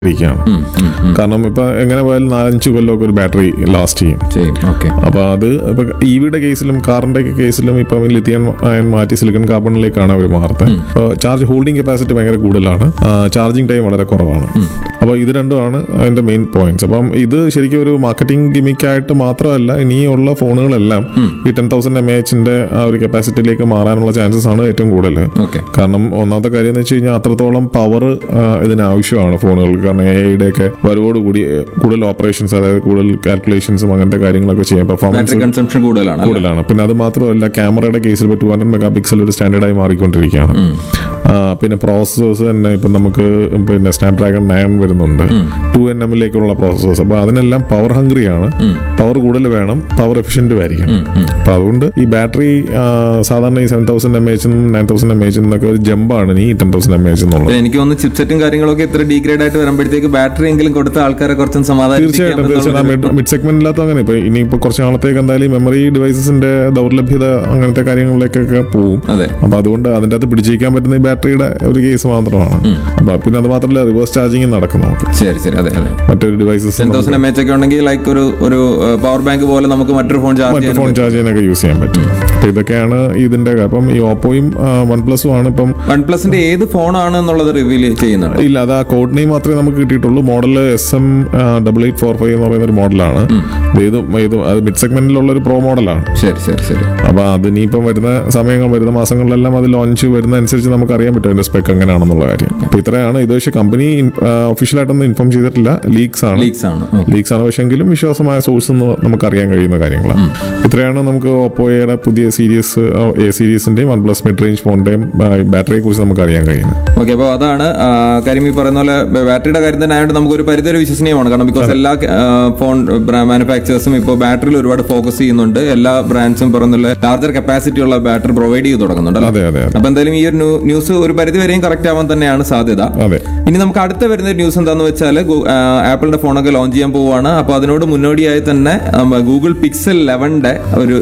ഇരിക്കുകയാണ് കാരണം ഇപ്പൊ എങ്ങനെ പോയാലും നാലഞ്ച് കൊല്ലമൊക്കെ ഒരു ബാറ്ററി ലാസ്റ്റ് ചെയ്യും ചെയ്യും ഓക്കെ അപ്പൊ അത് ഇപ്പൊ ഇവിയുടെ കേസിലും കാറിന്റെ ഒക്കെ കേസിലും ഇപ്പം ലിത്തിയം അയൺ മാറ്റി സിലിക്കൺ കാർബണിലേക്കാണ് അവർ മാറുന്നത് അപ്പോൾ ചാർജ് ഹോൾഡിംഗ് കപ്പാസിറ്റി ഭയങ്കര കൂടുതലാണ് ചാർജിങ് ടൈം വളരെ കുറവാണ് അപ്പോൾ ഇത് രണ്ടുമാണ് അതിന്റെ മെയിൻ പോയിന്റ്സ് അപ്പം ഇത് ശരിക്കും ഒരു മാർക്കറ്റിംഗ് ഗിമിക്കായിട്ട് മാത്രമല്ല ഇനിയുള്ള ഫോണുകളെല്ലാം ഈ ടെൻ തൗസൻഡ് എം എച്ചിന്റെ ആ ഒരു കപ്പാസിറ്റിയിലേക്ക് മാറാനുള്ള ചാൻസസ് ആണ് ഏറ്റവും കൂടുതൽ ഓക്കെ കാരണം ഒന്നാമത്തെ കാര്യം എന്ന് വെച്ച് കഴിഞ്ഞാൽ അത്രത്തോളം പവർ ഇതിന് ആവശ്യമാണ് ഫോണുകൾക്ക് കാരണം എ ഐയുടെ ഒക്കെ വരവോടുകൂടി ഏഹ്, കൂടുതൽ ഓപ്പറേഷൻസ് അതായത് കൂടുതൽ കാൽക്കുലേഷൻസും അങ്ങനത്തെ കാര്യങ്ങളൊക്കെ ചെയ്യാൻ പെർഫോമൻസ് ബാറ്ററി കൺസംഷൻ കൂടുതലാണ് അല്ലേ? കൂടുതലാണ് പിന്നെ അത് മാത്രമല്ല ക്യാമറയുടെ കേസിൽ ഇപ്പോൾ ടു ഹൺഡ്രഡ് മെഗാ പിക്സൽ ഒരു സ്റ്റാൻഡേർഡായി മാറിക്കൊണ്ടിരിക്കുകയാണ് ആ, പിന്നെ പ്രോസസ്സേഴ്സ് തന്നെ ഇപ്പം നമുക്ക് പിന്നെ സ്നാപ്ഡ്രാഗൺ നയൻ വരുന്നുണ്ട് ടു എൻ എമ്മിലേക്കുള്ള പ്രോസസ്സേഴ്സ് അപ്പോൾ അതിനെല്ലാം പവർ ഹംഗ്രിയാണ് പവർ കൂടുതൽ വേണം പവർ എഫിഷ്യന്റ് ആയിരിക്കണം അപ്പോൾ അതുകൊണ്ട് ഈ ബാറ്ററി സാധാരണ ഈ സെവൻ തൗസൻഡ് എം എച്ചും നയൻ തൗസൻഡ് എം എച്ചും എന്നൊക്കെ ഒരു ജമ്പാണ് ഈ ടെൻ തൗസൻഡ് എം എച്ച് എന്നുള്ളത് എനിക്ക് തോന്നുന്നു ചിപ്സെറ്റും കാര്യങ്ങളൊക്കെ ഇത്ര ഡീഗ്രേഡ് ആയിട്ട് വരുമ്പോഴത്തേക്ക് ബാറ്ററി എങ്കിലും കൊടുത്ത ആൾക്കാരെ കുറച്ചും തീർച്ചയായിട്ടും തീർച്ചയായിട്ടും മിഡ് സെഗ്മെന്റിനകത്ത് അങ്ങനെ ഇപ്പൊ ഇനിയിപ്പോ കുറച്ച് നാളത്തേക്ക് എന്തായാലും മെമ്മറി ഡിവൈസസിന്റെ ദൗർലഭ്യത അങ്ങനത്തെ കാര്യങ്ങളിലേക്കൊക്കെ പോവും അതെ അപ്പൊ അതുകൊണ്ട് അതിന്റെ അകത്ത് പിടിച്ചിരിക്കാൻ പറ്റുന്ന ഈ ബാറ്ററിയുടെ ഒരു കേസ് മാത്രമാണ് അപ്പൊ പിന്നെ അത് മാത്രമല്ല റിവേഴ്സ് ചാർജിങ് നടക്കും നമുക്ക് ശരി ശരി അതെ അതെ മറ്റൊരു devices ten thousand M H ഒക്കെ ഉണ്ടെങ്കിൽ ലൈക്ക് ഒരു ഒരു പവർ ബാങ്ക് പോലെ നമുക്ക് മറ്റൊരു ഫോൺ ചാർജ് മറ്റു ചെയ്യാൻ ഫോൺ ചാർജ് ചെയ്യാനൊക്കെ യൂസ് ചെയ്യാൻ പറ്റും അപ്പൊ ഇതൊക്കെയാണ് ഇതിന്റെ അപ്പം ഈ ഓപ്പോയും വൺ പ്ലസും ആണ് ഇപ്പം വൺ പ്ലസിന്റെ ഏത് ഫോണാണ് എന്നുള്ളത് റിവീൽ ചെയ്യുന്നുണ്ട് ഇല്ല അത് ആ കോഡ് നെയിം മാത്രമേ നമുക്ക് കിട്ടിയിട്ടുള്ളൂ model S M double eight four five എന്ന് പറയുന്ന ഒരു മോഡലാണ് ഇത് ഇത് അത് മിഡ് സെഗ്മെന്റിലുള്ള ഒരു പ്രോ മോഡലാണ് ശരി ശരി ശരി അപ്പൊ അത് ഇനിയിപ്പം വരുന്ന സമയങ്ങൾ വരുന്ന മാസങ്ങളിലെല്ലാം അത് ലോഞ്ച് വരുന്ന അനുസരിച്ച് നമുക്ക് അറിയാൻ പറ്റും അതിന്റെ സ്പെക്ക് എങ്ങനെയാണെന്നുള്ള കാര്യം അപ്പൊ ഇത്രയാണ് ഇത് പക്ഷേ കമ്പനി ഒഫീഷ്യലായിട്ടൊന്നും ഇൻഫോം ചെയ്തിട്ടില്ല ലീക്സ് ആണ് ലീക്സ് ആണ് ലീക്സ് ആണ് പക്ഷെങ്കിലും വിശ്വാസമായ സോഴ്സ് എന്ന് നമുക്ക് അറിയാൻ കഴിയുന്ന കാര്യങ്ങളാണ് ഇത്രയാണ് നമുക്ക് ഓപ്പോയുടെ പുതിയ സീരീസ് എ സീരീസിന്റെയും വൺ പ്ലസ് മിഡ് റേഞ്ച് ഫോണിന്റെയും ബാറ്ററിയെ കുറിച്ച് നമുക്ക് അറിയാൻ കഴിയുന്നത് ഓക്കെ അപ്പോൾ അതാണ് ആ, കാര്യം ഈ പറയുന്ന പോലെ ബാറ്ററിയുടെ കാര്യം തന്നെ ആയതുകൊണ്ട് നമുക്ക് ഒരു പരിധി വരെ വിശ്വസനീയമാണ് കാരണം ബിക്കോസ് എല്ലാ ആ, ഫോൺ മാനുഫാക്ചേഴ്സും ഇപ്പോൾ ബാറ്ററിയിൽ ഒരുപാട് ഫോക്കസ് ചെയ്യുന്നുണ്ട് എല്ലാ ബ്രാൻഡ്സും പറയുന്ന ലാർജർ കപ്പാസിറ്റി ഉള്ള ബാറ്ററി പ്രൊവൈഡ് ചെയ്ത് തുടങ്ങുന്നുണ്ട് അല്ലേ? അതെ അതെ അതെ അപ്പൊ എന്തായാലും ഈ ഒരു ന്യൂ- ന്യൂസ് ഒരു പരിധി വരെയും കറക്റ്റ് ആവാൻ തന്നെയാണ് സാധ്യത അതെ ഇനി നമുക്ക് അടുത്ത വരുന്ന ന്യൂസ് എന്താന്ന് വെച്ചാൽ ആപ്പിളിന്റെ ഫോണൊക്കെ ലോഞ്ച് ചെയ്യാൻ പോവുകയാണ് അപ്പോൾ അതിനോട് മുന്നോടിയായി തന്നെ ഗൂഗിൾ പിക്സൽ ലെവന്റെ ഒരു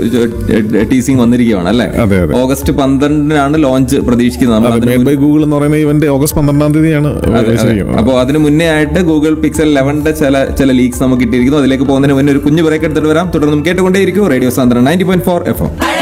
ടീസിങ് വന്നിരിക്കുകയാണ് അല്ലേ അതെ അതെ ഓഗസ്റ്റ് പന്ത്രണ്ടിനാണ് ലോഞ്ച് പ്രതീക്ഷിക്കുന്നത് നമ്മൾ അതിന് മെയ്ഡ് ബൈ ഗൂഗിൾ എന്ന് പറയുന്ന ഇവന്റ് ഓഗസ്റ്റ് പന്ത്രണ്ടാം തീയതിയാണ് വെച്ചിരിക്കുന്നത് അപ്പോൾ അതിന് മുന്നേ ആയിട്ട് ഗൂഗിൾ പിക്സൽ ലെവന്റെ ചില ചില ലീക്സ് നമുക്ക് കിട്ടിയിരിക്കുന്നു അതിലേക്ക് പോകുന്നതിന് മുന്നേ ഒരു കുഞ്ഞു ബ്രേക്ക് എടുത്തിട്ട് വരാം തുടർന്നും കേട്ടുകൊണ്ടേയിരിക്കും റേഡിയോ സാന്ദ്രൻ ninety point four F M